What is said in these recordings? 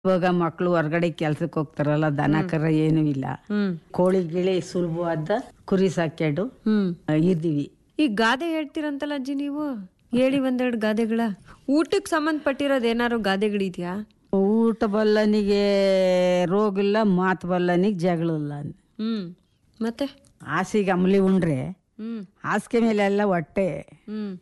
ಇವಾಗ ಮಕ್ಕಳು ಹೊರಗಡೆ ಕೆಲ್ಸಕ್ಕೆ ಹೋಗ್ತಾರಲ್ಲ ದನ ಕರ ಏನೂ ಇಲ್ಲ ಹ್ಮ್ ಕೋಳಿ ಗಿಳಿ ಸುಲಭವಾದ ಕುರಿ ಸಾಕ್ಯಾಡು ಹ್ಮ್ ಆ, ಇದ್ದೀವಿ ಈ ಗಾದೆ ಹೇಳ್ತೀರಂತಲ್ಲ ಅಜ್ಜಿ ನೀವು ಹೇಳಿ ಒಂದೆರಡು ಗಾದೆಗಳ ಊಟಕ್ಕೆ ಸಂಬಂಧಪಟ್ಟಿರೋದು ಏನಾರು ಗಾದೆಗಳಿದ್ಯಾ ಊಟ ಬಲ್ಲನಿಗೆ ರೋಗ ಇಲ್ಲ ಮಾತು ಬಲ್ಲನಿಗೆ ಜಗಳ ಇಲ್ಲ ಹ್ಮ್ ಮತ್ತೆ ಹಾಸಿಗೆ ಅಮಲಿ ಉಂಡ್ರೆ ಹ್ಮ್ ಹಾಸಿಗೆ ಮೇಲೆ ಎಲ್ಲ ಹೊಟ್ಟೆ ಹ್ಮ್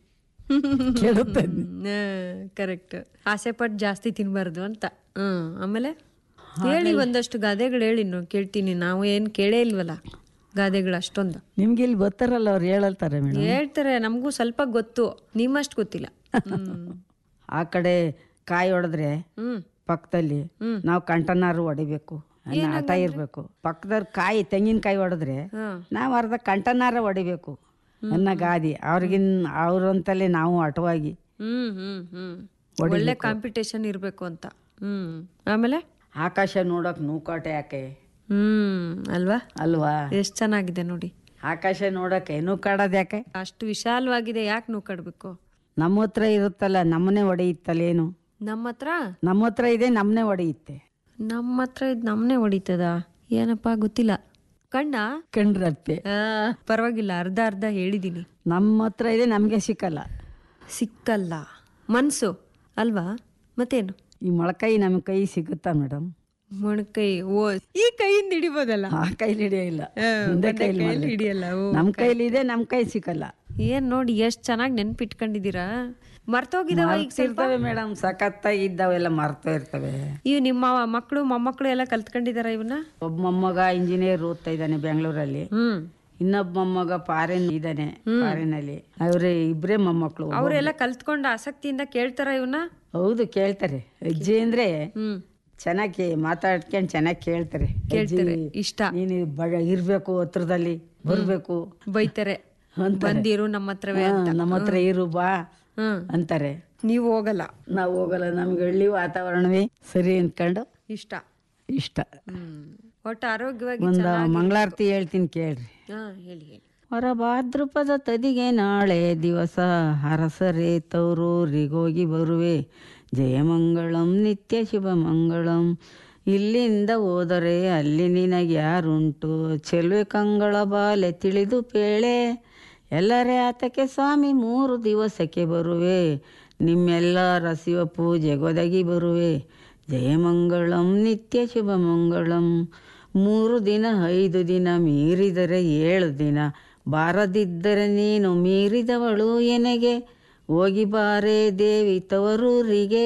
ಕೆಡುತ್ತದೆ ಕರೆಕ್ಟ್ ಆಸೆ ಪಟ್ಟು ಜಾಸ್ತಿ ತಿನ್ಬಾರ್ದು ಅಂತ ಹ್ಮ್ ಆಮೇಲೆ ಹೇಳಿ ಒಂದಷ್ಟು ಗಾದೆಗಳು ಹೇಳಿ ಇನ್ನು ಕೇಳ್ತೀನಿ ನಾವು ಏನ್ ಕೇಳೇ ಇಲ್ವಲ್ಲ ಗಾದೆಗಳು ಅಷ್ಟೊಂದು ನಿಮ್ಗೆ ಇಲ್ಲಿ ಗೊತ್ತಾರಲ್ಲ ಅವ್ರು ಹೇಳಲ್ತಾರೆ ಮೇಡಮ್ ಹೇಳ್ತಾರೆ ನಮಗೂ ಸ್ವಲ್ಪ ಗೊತ್ತು ನಿಮ್ಮಷ್ಟು ಗೊತ್ತಿಲ್ಲ ಹ್ಮ್ ಆ ಕಡೆ ಕಾಯಿ ಹೊಡೆದ್ರೆ ಹ್ಮ್ ಪಕ್ಕದಲ್ಲಿ ನಾವು ಕಂಟನಾರು ಹೊಡಿಬೇಕು ಅನ್ನೋ ಹಠ ಇರ್ಬೇಕು ಪಕ್ಕದಲ್ಲಿ ಕಾಯಿ ತೆಂಗಿನಕಾಯಿ ಹೊಡೆದ್ರೆ ಹ್ಮ್ ನಾವು ಅರ್ಧ ಕಂಟನಾರ ಹೊಡಿಬೇಕು ಅನ್ನೋ ಗಾದಿ ಅವ್ರಿಗಿನ್ ಅವ್ರಂತಲೇ ನಾವು ಹಠವಾಗಿ ಹ್ಮ್ ಹ್ಮ್ ಹ್ಮ್ ಒಳ್ಳೆ ಕಾಂಪಿಟೇಷನ್ ಇರ್ಬೇಕು ಅಂತ ಹ್ಮ್ ಆಮೇಲೆ ಆಕಾಶ ನೋಡಕ್ ನೂಕಾಟೆ ಯಾಕೆ ಹ್ಮ್ ಅಲ್ವಾ ಅಲ್ವಾ ಎಷ್ಟ್ ಚೆನ್ನಾಗಿದೆ ನೋಡಿ ಆಕಾಶ ನೋಡಕ್ಕೆ ನೂಕಾಡೋದು ಯಾಕೆ ಅಷ್ಟು ವಿಶಾಲವಾಗಿದೆ ಯಾಕೆ ನೀವು ಕಡ್ಬೇಕು ನಮ್ಮ ಹತ್ರ ಇರುತ್ತಲ್ಲ ನಮ್ಮನೆ ಹೊಡೆಯುತ್ತಲ್ಲ ಏನು ನಮ್ಮ ಹತ್ರ ನಮ್ಮ ಹತ್ರ ಇದೆ ನಮ್ಮನೆ ಹೊಡೆಯುತ್ತೆ ನಮ್ಮ ಹತ್ರ ಇದ್ ನಮ್ನೆ ಹೊಡಿತದ ಏನಪ್ಪಾ ಗೊತ್ತಿಲ್ಲ ಕಣ್ಣ ಕಂಡ್ರತ್ತೆ ಆ, ಪರವಾಗಿಲ್ಲ ಅರ್ಧ ಅರ್ಧ ಹೇಳಿದೀನಿ ನಮ್ಮ ಹತ್ರ ಇದೆ ನಮಗೆ ಸಿಕ್ಕಲ್ಲ ಸಿಕ್ಕಲ್ಲ ಮನ್ಸು ಅಲ್ವಾ ಮತ್ತೇನು ಈ ಮೊಳಕಾಯಿ ನಮ್ಮ ಕೈ ಸಿಗುತ್ತಾ ಮೇಡಮ್ ಮೊಣಕೈ ಓ ಈ ಕೈಯಿಂದ ಹಿಡಿಬೋದಲ್ಲ ಆ ಕೈಲಿ ಹಿಡಿಯಿಲ್ಲ ಒಂದೇ ಕೈಲಿ ಕೈಯಲ್ಲಿ ಮಾಡ್ಬೇಕು. ಹಿಡಿಯಲ್ಲ ಓ ನಮ್ಮ ಕೈಲಿ ಇದೆ ನಮ್ಮ ಕೈ ಸಿಕ್ಕಲ್ಲ ಏನ್ ನೋಡಿ ಎಷ್ಟ್ ಚೆನ್ನಾಗಿ ನೆನ್ಪಿಟ್ಕೊಂಡಿದೀರಾ ಮರ್ತೋಗಿದಾವ ಈಗ ಸ್ವಲ್ಪ ಇರ್ತವೆ ಮೇಡಮ್ ಸಖತ್ತಾಗಿ ಇದ್ದಾವೆಲ್ಲ ಮರ್ತೋ ಇರ್ತವೆ ಇವ್ ನಿಮ್ಮ ಮಕ್ಕಳು ಮೊಮ್ಮಕ್ಕಳು ಎಲ್ಲ ಕಲ್ತ್ಕೊಂಡಿದಾರ ಇವನ್ನ ಒಬ್ಬ ಮೊಮ್ಮಗ ಇಂಜಿನಿಯರ್ ಓದ್ತಾ ಇದ್ದಾನೆ ಬೆಂಗಳೂರಲ್ಲಿ ಹ್ಮ್ ಇನ್ನೊಬ್ಬ ಮೊಮ್ಮಗ ಫಾರಿನ್ ಇದ್ದಾನೆ ಫಾರಿನ್ ಅಲ್ಲಿ ಅವ್ರೆ ಇಬ್ರೇ ಮೊಮ್ಮಕ್ಕಳು ಅವರೆಲ್ಲ ಕಲ್ತ್ಕೊಂಡ ಆಸಕ್ತಿಯಿಂದ ಕೇಳ್ತಾರ ಇವನ್ನ ಹೌದು ಕೇಳ್ತಾರೆ ಅಜ್ಜಿ ಅಂದ್ರೆ ಹ್ಮ್ ಚೆನ್ನಾಗಿ ಮಾತಾಡ್ಕೊಂಡು ಚೆನ್ನಾಗಿ ಕೇಳ್ತಾರೆ ಕೇಳ್ತಾರೆ ಅಜ್ಜಿ, ಇಷ್ಟ ನೀನು ಬ ಇರ್ಬೇಕು ಹತ್ರದಲ್ಲಿ ಬರ್ಬೇಕು ಬೈತಾರೆ ಅಂತಾರೆ. ಬಂದಿರು ನಮ್ಮ ಹತ್ರವೇ ಹಾ, ನಮ್ಮ ಹತ್ರ ಇರು ಬಾ ಹ್ಮ್ ಅಂತಾರೆ ನೀವು ಹೋಗಲ್ಲ ನಾವು ಹೋಗಲ್ಲ ನಮ್ಗೆ ಹಳ್ಳಿ ವಾತಾವರಣವೇ ಸರಿ ಅಂದ್ಕೊಂಡು ಇಷ್ಟ ಇಷ್ಟ ಹ್ಮ್ ಒಟ್ಟು ಆರೋಗ್ಯವಾಗಿ ಒಂದು ಮಂಗಳಾರತಿ ಹೇಳ್ತೀನಿ ಕೇಳ್ರಿ ಹಾ ಹೇಳಿ ಹೇಳಿ ಹೊರ ಭಾದ್ರಪದ ತದಿಗೆ ನಾಳೆ ದಿವಸ ಹರಸರೆ ತೌರೂರಿಗೋಗಿ ಬರುವೆ ಜಯಮಂಗಳಂ ನಿತ್ಯ ಶುಭ ಮಂಗಳಂ ಇಲ್ಲಿಂದ ಹೋದರೆ ಅಲ್ಲಿ ನಿನಗೆ ಯಾರುಂಟು ಚೆಲುವೆ ಕಂಗಳ ಬಾಲೆ ತಿಳಿದು ಪೇಳೆ ಎಲ್ಲರೇ ಆತಕ್ಕೆ ಸ್ವಾಮಿ ಮೂರು ದಿವಸಕ್ಕೆ ಬರುವೆ ನಿಮ್ಮೆಲ್ಲರ ಶಿವ ಪೂಜೆಗೊದಗಿ ಬರುವೆ ಜಯಮಂಗಳಂ ನಿತ್ಯ ಶುಭ ಮಂಗಳಂ ಮೂರು ದಿನ ಐದು ದಿನ ಮೀರಿದರೆ ಏಳು ದಿನ ಬಾರದಿದ್ದರೆ ನೀನು ಮೀರಿದವಳು ಎನೆಗೆ ಹೋಗಿ ಬಾರೆ ದೇವಿ ತವರೂರಿಗೆ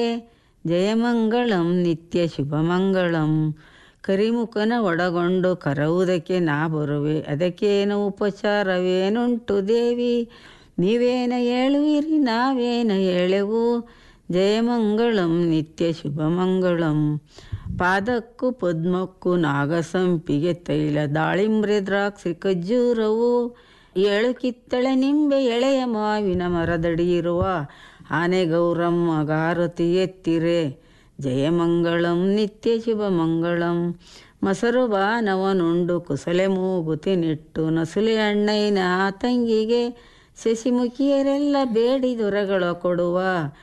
ಜಯಮಂಗಳಂ ನಿತ್ಯ ಶುಭ ಮಂಗಳಂ ಕರಿಮುಖನ ಒಡಗೊಂಡು ಕರವುದಕ್ಕೆ ನಾ ಬರುವೆ ಅದಕ್ಕೇನು ಉಪಚಾರವೇನುಂಟು ದೇವಿ ನೀವೇನ ಹೇಳುವಿರಿ ನಾವೇನ ಹೇಳೆವು ಜಯಮಂಗಳಂ ನಿತ್ಯ ಶುಭ ಮಂಗಳಂ ಪಾದಕ್ಕೂ ಪದ್ಮಕ್ಕೂ ನಾಗಸಂಪಿಗೆ ತೈಲ ದಾಳಿಂಬ್ರೆ ದ್ರಾಕ್ಷಿ ಖಜ್ಜೂರವು ಏಳು ಕಿತ್ತಳೆ ನಿಂಬೆ ಎಳೆಯ ಮಾವಿನ ಮರದಡಿ ಇರುವ ಆನೆ ಗೌರಮ್ಮ ಗಾರತಿ ಎತ್ತಿರೆ ಜಯಮಂಗಳಂ ನಿತ್ಯ ಶುಭ ಮಂಗಳಂ ಮೊಸರು ಬಾನವನುಂಡು ಕುಸಲೆ ಮೂಗುತಿ ನಿಟ್ಟು ನಸುಲೆ ಅಣ್ಣಯ್ಯನ ತಂಗಿಗೆ ಶಶಿಮುಖಿಯರೆಲ್ಲ ಬೇಡಿ ದೊರೆಗಳ ಕೊಡುವ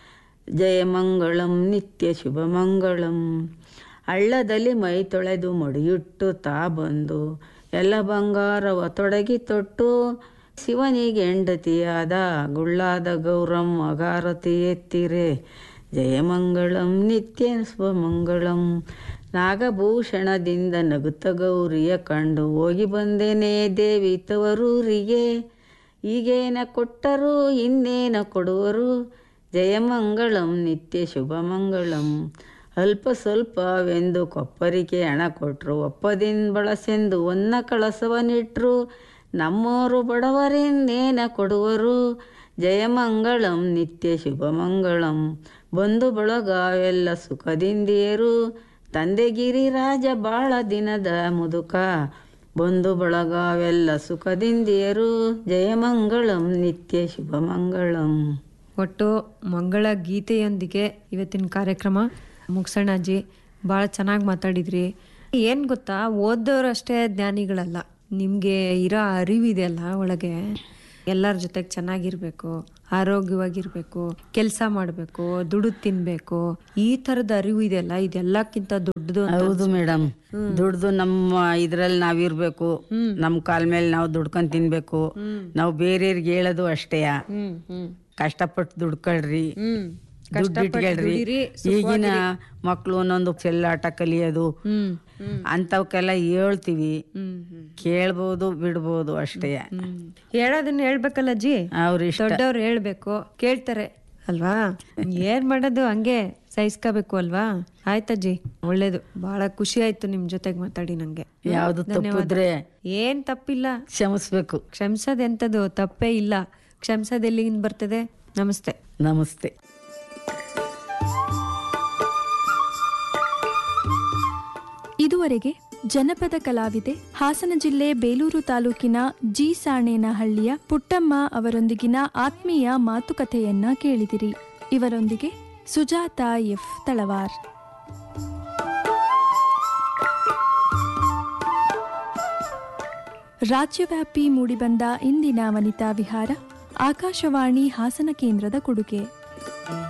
ಜಯಮಂಗಳಂ ನಿತ್ಯ ಶುಭ ಮಂಗಳಂ ಹಳ್ಳದಲ್ಲಿ ಮೈ ತೊಳೆದು ಮಡಿಯುಟ್ಟು ತಾ ಬಂದು ಎಲ್ಲ ಬಂಗಾರವ ತೊಡಗಿ ತೊಟ್ಟು ಶಿವನಿಗೆ ಹೆಂಡತಿಯಾದ ಗುಳ್ಳಾದ ಗೌರಮ್ಮ ಗಾರತಿ ಎತ್ತಿರೆ ಜಯಮಂಗಳಂ ನಿತ್ಯ ಶುಭಮಂಗಳಂ ನಾಗಭೂಷಣದಿಂದ ನಗುತ್ತ ಗೌರಿಯ ಕಂಡು ಹೋಗಿ ಬಂದೇನೆ ದೇವಿ ತವರೂರಿಗೆ ಈಗೇನ ಕೊಟ್ಟರು ಇನ್ನೇನ ಕೊಡುವರು ಜಯಮಂಗಳಂ ನಿತ್ಯ ಶುಭಮಂಗಳಂ ಅಲ್ಪ ಸ್ವಲ್ಪವೆಂದು ಕೊಪ್ಪರಿಗೆ ಹಣ ಕೊಟ್ಟರು ಒಪ್ಪದಿಂದ ಬಳಸೆಂದು ಒನ್ನ ಕಳಸವನಿಟ್ರು ನಮ್ಮೋರು ಬಡವರಿಂದೇನ ಕೊಡುವರು ಜಯಮಂಗಳಂ ನಿತ್ಯ ಶುಭಮಂಗಳಂ ಬಂಧು ಬಳಗವೆಲ್ಲ ಸುಖದಿಂದಿಯರು ತಂದೆಗಿರಿ ರಾಜ ಬಾಳ ದಿನದ ಮುದುಕ ಬಂಧು ಬಳಗವೆಲ್ಲ ಸುಖದಿಂದಿಯರು ಜಯಮಂಗಳಂ ನಿತ್ಯ ಶುಭಮಂಗಳಂ ಒಟ್ಟು ಮಂಗಳ ಗೀತೆಯೊಂದಿಗೆ ಇವತ್ತಿನ ಕಾರ್ಯಕ್ರಮ ಮುಗ್ಸೋಣ ಅಜ್ಜಿ ಭಾಳ ಚೆನ್ನಾಗಿ ಮಾತಾಡಿದ್ರಿ ಏನು ಗೊತ್ತಾ ಓದೋರು ಅಷ್ಟೇ ಜ್ಞಾನಿಗಳಲ್ಲ ನಿಮಗೆ ಇರೋ ಅರಿವಿದೆಯಲ್ಲ ಒಳಗೆ ಎಲ್ಲರ ಜೊತೆಗೆ ಚೆನ್ನಾಗಿರ್ಬೇಕು ಆರೋಗ್ಯವಾಗಿರ್ಬೇಕು ಕೆಲಸ ಮಾಡ್ಬೇಕು ದುಡಿದು ತಿನ್ಬೇಕು ಈ ತರದ ಅರಿವು ಇದೆಯಲ್ಲ ಇದೆಲ್ಲಕ್ಕಿಂತ ದೊಡ್ಡದು ಅಂತ ಹೌದು ಮೇಡಮ್ ದುಡ್ದು ನಮ್ಮ ಇದ್ರಲ್ಲಿ ನಾವಿರ್ಬೇಕು ನಮ್ ಕಾಲ್ ಮೇಲೆ ನಾವು ದುಡ್ಕೊಂಡ್ ತಿನ್ಬೇಕು ನಾವು ಬೇರೆಯವ್ರಿಗೆ ಹೇಳೋದು ಅಷ್ಟೇಯ ಹ್ಮ್ ಹ್ಮ್ ಕಷ್ಟಪಟ್ಟು ದುಡ್ಕೊಳ್ರಿ ಹ್ಮ್ ದುಡ್ಡು ಇಟ್ಕೊಳ್ರಿ ದುಡೀರಿ, ಈಗಿನ ಮಕ್ಳು ಒಂದೊಂದು ಚೆಲ್ಲಾಟ ಕಲಿಯೋದು ಹ್ಮ್ ಹ್ಮ್ ಅಂತವಕ್ಕೆಲ್ಲ ಹೇಳ್ತೀವಿ ಹ್ಮ್ ಹ್ಮ್ ಕೇಳ್ಬೋದು ಬಿಡ್ಬೋದು ಅಷ್ಟೇ ಹ್ಮ್ ಹೇಳೋದನ್ನ ಹೇಳ್ಬೇಕಲ್ಲ ಅಜ್ಜಿ ಅವ್ರ ಇಷ್ಟ ದೊಡ್ಡವ್ರು ಹೇಳ್ಬೇಕು ಕೇಳ್ತಾರೆ ಅಲ್ವಾ ಏನ್ ಮಾಡೋದು ಹಂಗೆ ಸಹಿಸ್ಕೋಬೇಕು ಅಲ್ವಾ ಆಯ್ತಜ್ಜಿ ಒಳ್ಳೇದು ಬಹಳ ಖುಷಿ ಆಯ್ತು ನಿಮ್ ಜೊತೆಗೆ ಮಾತಾಡಿ ನಂಗೆ ಯಾವ್ದು ತಪ್ಪಿದ್ರೆ ಏನ್ ತಪ್ಪಿಲ್ಲ ಕ್ಷಮಿಸ್ಬೇಕು ಕ್ಷಮಿಸೋದ್ ಎಂತದು ತಪ್ಪೇ ಇಲ್ಲ ಕ್ಷಮಿಸೋದ್ ಎಲ್ಲಿಂದ ಬರ್ತದೆ ನಮಸ್ತೆ ನಮಸ್ತೆ ಇದುವರೆಗೆ ಜನಪದ ಕಲಾವಿದೆ ಹಾಸನ ಜಿಲ್ಲೆ ಬೇಲೂರು ತಾಲೂಕಿನ ಜಿ ಸಾಣೇನಹಳ್ಳಿಯ ಪುಟ್ಟಮ್ಮ ಅವರೊಂದಿಗಿನ ಆತ್ಮೀಯ ಮಾತುಕತೆಯನ್ನ ಕೇಳಿದಿರಿ ಇವರೊಂದಿಗೆ ಸುಜಾತ ಎಫ್ ತಳವಾರ್ ರಾಜ್ಯವ್ಯಾಪಿ ಮೂಡಿಬಂದ ಇಂದಿನ ವನಿತಾ ವಿಹಾರ ಆಕಾಶವಾಣಿ ಹಾಸನ ಕೇಂದ್ರದ ಕೊಡುಗೆ